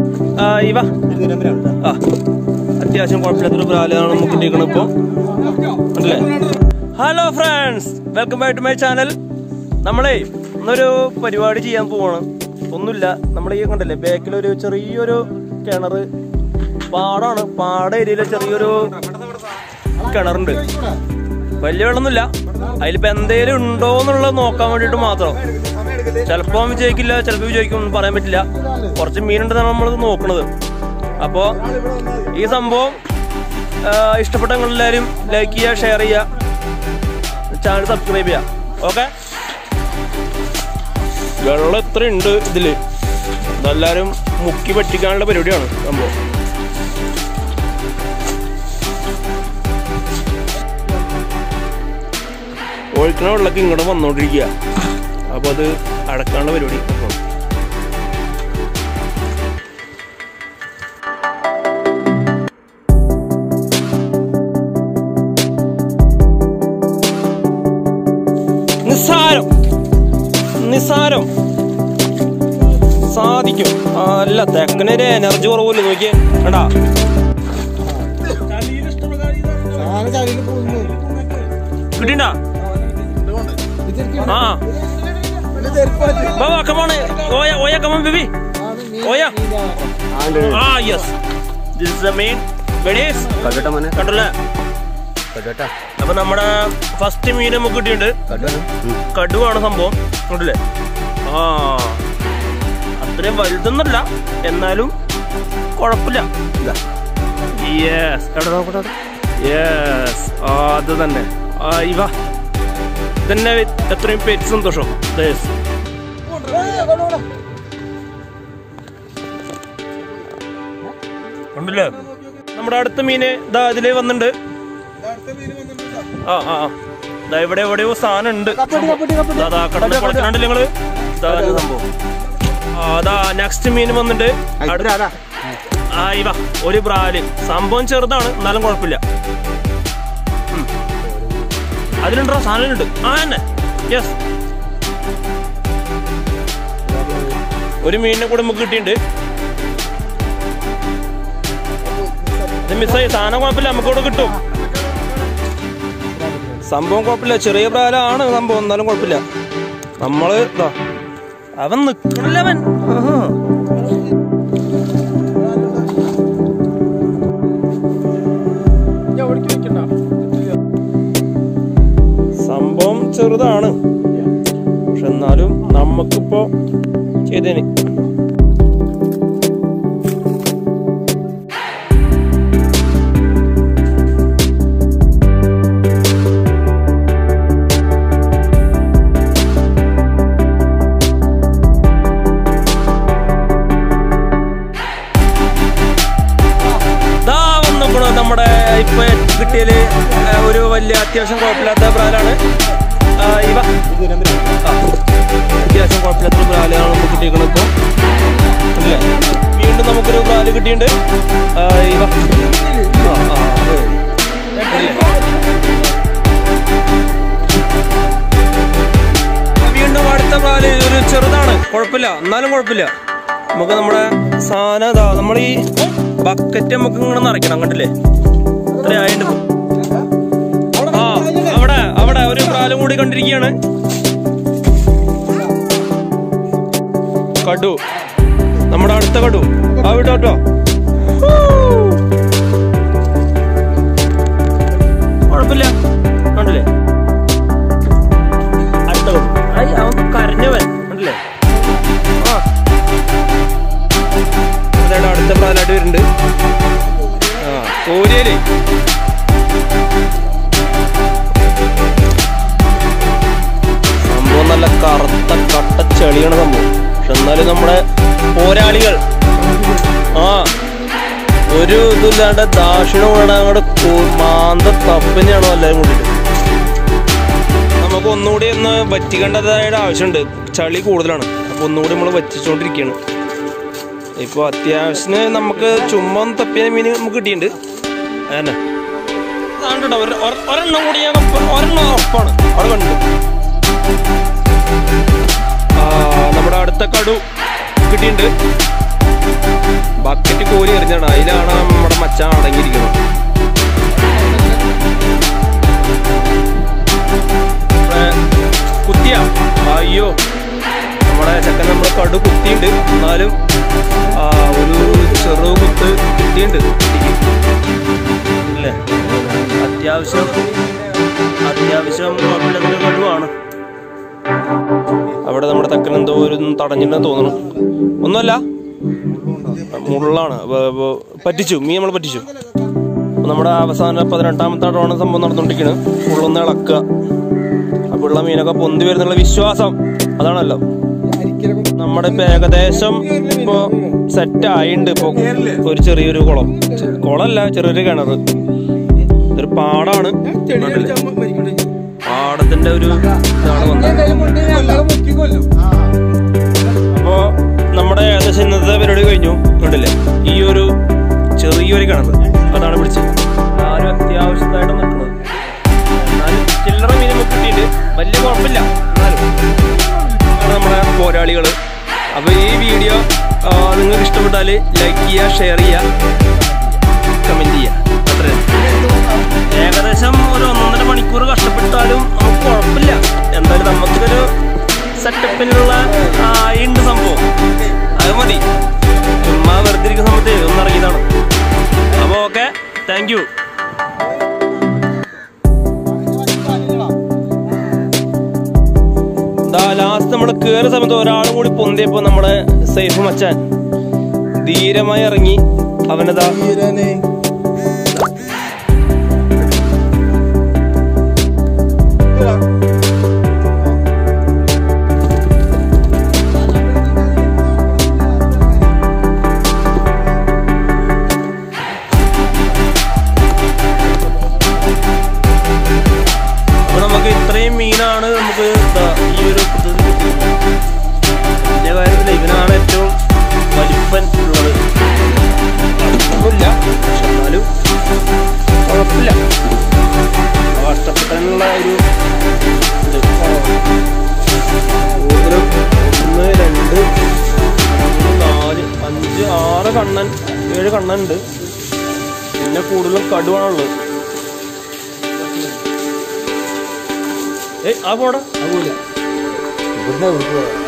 ആ, ഇവ ആ അത്യാവശ്യം കുഴപ്പമില്ലാത്തൊരു ബ്രാലാണ് നമുക്ക് കിട്ടിയിരിക്കുന്നത് ഇപ്പൊ അല്ലേ hello friends welcome back to my channel നമ്മളേ ഇന്നൊരു പരിപാടി ചെയ്യാൻ പോവാണ് ഒന്നുമില്ല നമ്മൾ ഈ കണ്ടല്ലേ ബാക്കിലൊരു ചെറിയൊരു കിണറ് പാടാണ് പാട ഏരിയയിലെ ചെറിയൊരു കിണറുണ്ട് വലിയ വെള്ളമൊന്നുമില്ല അതിലിപ്പോ എന്തേലും ഉണ്ടോ എന്നുള്ളത് നോക്കാൻ വേണ്ടിട്ട് മാത്രം ചിലപ്പോ വിജയിക്കില്ല ചിലപ്പോ വിജയിക്കും എന്ന് പറയാൻ പറ്റില്ല കുറച്ച് മീനുണ്ടെന്നാണ് നമ്മൾ നോക്കണത് അപ്പോ ഈ സംഭവം ആ, ഇഷ്ടപ്പെട്ട നിങ്ങളെല്ലാവരും ലൈക്ക് ചെയ്യുക ഷെയർ ചെയ്യുക ചാനൽ സബ്സ്ക്രൈബ് ചെയ്യുക ഓക്കെ വെള്ളം എത്ര ഉണ്ട് ഇതില് ഇതെല്ലാരും മുക്കി പറ്റിക്കാനുള്ള പരിപാടിയാണ് സംഭവം ഒഴുക്കണ വെള്ളമൊക്കെ ഇങ്ങോട്ട് വന്നോണ്ടിരിക്കുക അപ്പൊ അത് അടക്കാനുള്ള പരിപാടി നോക്കണം. നിസ്സാരം നിസ്സാരം സാധിക്കും അല്ല തെക്കനൊരു എനർജി കുറവില്ല നോക്കിയേ കണ്ടാ കിട്ടിണ്ടാ ആ ബാബാ കമാണ് ഓയ ഓയ കമൺ ബേബി ഓയ ആ yes this is the main വെഡീസ് കടോട്ട മോനെ കണ്ടല്ലേ കടോട്ട അപ്പൊ നമ്മുടെ ഫസ്റ്റ് മീൻ നമുക്ക് കിട്ടിയിട്ടുണ്ട് കടോട്ട കടുവാണ് സംഭവം കണ്ടില്ലേ ആ അത്രയും വലുതൊന്നല്ല എന്നാലും കുഴപ്പമില്ല യെസ് എവിടെ നോക്കട്ടെ യെസ് ആ അത് തന്നെ ആ ഇവ ഇതന്നെ എത്രയും പേര് സന്തോഷം Yes. ഉണ്ടല്ലേ നമ്മുടെ അടുത്ത മീന് ഇതാ ഇതിലേ വന്നിട്ടുണ്ട് ആ ആ ആ. ദാ ഇവിടെ എവിടെയോ സാധനം ഉണ്ട് ദാ, ദാ കടലിൽ കുളത്തിലുണ്ടല്ലോ നിങ്ങള് ദാ ഇത് സംഭവം ആ, അതാ നെക്സ്റ്റ് മീൻ വന്നിട്ട് അടുത്ത- ആ ഇവ ഒരു ബ്രാല് സംഭവം ചെറുതാണ് എന്നാലും കുഴപ്പമില്ല ഉം. അതിലുണ്ടോ സാധനം ഉണ്ട് ആ തന്നെ യെസ് ഒരു മീനിനെ കൂടെ നമുക്ക് കിട്ടിയിട്ടുണ്ട് ഇത് മിസ്സായി സാധനം കുഴപ്പമില്ല നമുക്ക് ഇവിടെ കിട്ടും സംഭവം കുഴപ്പമില്ല ചെറിയ പ്രായമാണ് സംഭവം എന്നാലും കുഴപ്പമില്ല നമ്മള് ഇതാ അവൻ നിക്കണില്ല അവൻ ആഹാ. സംഭവം ചെറുതാണ് പക്ഷെ എന്നാലും നമുക്കിപ്പോ ചെയ്തേന് ദാ വന്നിക്കണു നമ്മുടെ ഇപ്പൊ കിട്ടിയല് ആ, ഒരു വലിയ അത്യാവശ്യം കുഴപ്പമില്ലാത്ത ബ്രാലാണ് ആ, ഇവ ആ, അത്യാവശ്യം കുഴപ്പമില്ലാത്ത ബ്രാലാണ് നമുക്ക് കിട്ടിയിരിക്കണത് ഇപ്പൊ അല്ലേ വീണ്ടും നമുക്കൊരു ബ്രാല് കിട്ടിയിട്ടുണ്ട് ആ, ഇവ ആ, ആ, അതെ. അല്ലേ? വീണ്ടും അടുത്ത ബ്രാല് ഒരു ചെറുതാണ് കുഴപ്പമില്ല എന്നാലും കുഴപ്പമില്ല നമുക്ക് നമ്മുടെ സാധനം ഇതാ നമ്മൾ ഈ ബക്കറ്റ് നമുക്ക് ഇങ്ങനെ നിറയ്ക്കണം കണ്ടില്ലേ ഇത്രയായിട്ട് ആ അവിടെ അവിടെ ഒരു പ്രാലും കൂടി കണ്ടിരിക്കുകയാണ് കടു നമ്മുടെ അടുത്ത കടു ആ വിട്ടോ കേട്ടോ കുഴപ്പമില്ല കണ്ടില്ലേ അടുത്ത കടു ഐ, അവൻ കരഞ്ഞവൻ കണ്ടില്ലേ ആ അതാണ് അടുത്ത പ്രാലായിട്ട് വരുന്നുണ്ട് ആ കോരിയല് സംഭവം നല്ല കറുത്ത കട്ട ചെളിയാണ് സംഭവം പക്ഷെ എന്നാലും നമ്മുടെ പോരാളികൾ ആ ഒരു ഇതില്ലാണ്ട് ദാക്ഷിണം വേണം അങ്ങോട്ട് മാന്ത തപ്പനെയാണോ എല്ലാവരും കൂടിയിട്ട് നമുക്ക് ഒന്നുകൂടി ഒന്ന് വറ്റിക്കേണ്ടതായ ആവശ്യമുണ്ട് ചളി കൂടുതലാണ് അപ്പൊ ഒന്നുകൂടി നമ്മൾ വറ്റിച്ചുകൊണ്ടിരിക്കുകയാണ് ഇപ്പൊ അത്യാവശ്യത്തിന് നമുക്ക് ചുമ്മാ ഒന്ന് തപ്പിയ മീൻ നമുക്ക് കിട്ടിയിട്ടുണ്ട് അതന്നെ അതാണ്ടോ ഒരെണ്ണം കൂടി ഞാൻ ഒപ്പ- ഒരെണ്ണം ഉറപ്പാണ് അവിടെ കണ്ടു ആ, നമ്മുടെ അടുത്ത കടു കിട്ടിയിട്ടുണ്ട് കോരി എറിഞ്ഞാണ് അതിലാണ് നമ്മുടെ മച്ചാൻ അടങ്ങിയിരിക്കുന്നത് ഇവിടെ കുത്തിയ അയ്യോ നമ്മുടെ ചെക്കൻ നമ്മുടെ കടു കുത്തിയുണ്ട് എന്നാലും ആ, ഒരു ചെറു കുത്ത് കിട്ടിയിട്ടുണ്ട് കുട്ടിക്ക് അല്ലേ അത്യാവശ്യം അത്യാവശ്യം കുഴപ്പമില്ലാത്തൊരു കടുവാണ് അവിടെ നമ്മുടെ തെക്കൻ എന്തോ ഒരു തടഞ്ഞിട്ടുണ്ടെന്ന് തോന്നുന്നു ഒന്നുമല്ല മുള്ളാണ് വ- വ- പറ്റിച്ചു മീ നമ്മൾ പറ്റിച്ചു അപ്പൊ നമ്മുടെ അവസാന പതിനെട്ടാമത്തെ അടവാണ് സംഭവം നടന്നുകൊണ്ടിരിക്കുന്നത് ഉള്ളൊന്ന് ഇളക്കുക അപ്പൊ ഉള്ള മീനൊക്കെ പൊന്തി വരുന്നുള്ള വിശ്വാസം അതാണല്ലോ നമ്മുടെ ഇപ്പൊ ഏകദേശം ഇപ്പൊ സെറ്റ് ആയിണ്ട് ഇപ്പൊ ഒരു ചെറിയൊരു കുളം ചെ- കുളമല്ല ചെറിയൊരു കിണറ് ഒരു പാടാണ് കണ്ടില്ലേ? പാടത്തിന്റെ ഒരു ഇതാണ് വന്നത് അപ്പോ നമ്മുടെ ഏകദേശം ഇന്നത്തെ പരിപാടി കഴിഞ്ഞു കണ്ടില്ലേ ഈ ഒരു ചെറിയൊരു കിണറ് അതാണ് പിടിച്ചത് ആരും അത്യാവശ്യമായിട്ട് നിൽക്കുന്നത് എന്നാലും ചില്ലറ മീൻ നമുക്ക് കിട്ടിയിട്ട് വലിയ കുഴപ്പമില്ല എന്നാലും ആണ് നമ്മുടെ പോരാളികള് അപ്പൊ ഈ വീഡിയോ ആ, നിങ്ങൾക്ക് ഇഷ്ടപ്പെട്ടാൽ ലൈക്ക് ചെയ്യുക ഷെയർ ചെയ്യുക കമന്റ് ചെയ്യുക അത്രേ ഏകദേശം ഒരു ഒന്നൊന്നര മണിക്കൂർ കഷ്ടപ്പെട്ടാലും നമുക്ക് കുഴപ്പമില്ല എന്തായാലും നമുക്കൊരു സെറ്റപ്പിനുള്ള ഉണ്ട് സംഭവം അത് മതി ചുമ്മാ വെറുതെ ഇരിക്കുന്ന സമയത്ത് ഒന്ന് ഇറങ്ങിയതാണ് അപ്പോൾ ഓക്കെ താങ്ക് യു ലാസ്റ്റ് നമ്മൾ കയറിയ സമയത്ത് ഒരാളും കൂടി പൊന്തിയപ്പോ നമ്മുടെ സേഫ് മച്ചാൻ ധീരമായി ഇറങ്ങി അവനതാ അപ്പൊ നമുക്ക് ഇത്രയും മീനാണ് നമുക്ക് ദാ ഈ ഒരു ഇത് വലിയ കാര്യത്തില് ഇവനാണ് ഏറ്റവും വലിപ്പൻ ഉള്ളത് ഒന്നുമില്ല പക്ഷെ എന്നാലും കുഴപ്പമില്ല കഷ്ടപ്പെടാനുള്ള ഒരു ഇത് കൂടുതലും ഒന്ന് രണ്ട് മൂന്ന് നാല് അഞ്ച് ആറ് കണ്ണൻ ഏഴ് കണ്ണൻ ഉണ്ട് പിന്നെ കൂടുതലും കടുവാണുള്ളത് ഏയ് ആ പോടാ ആകൂല ഇവിടുന്ന് എവിടേക്ക് പോവാ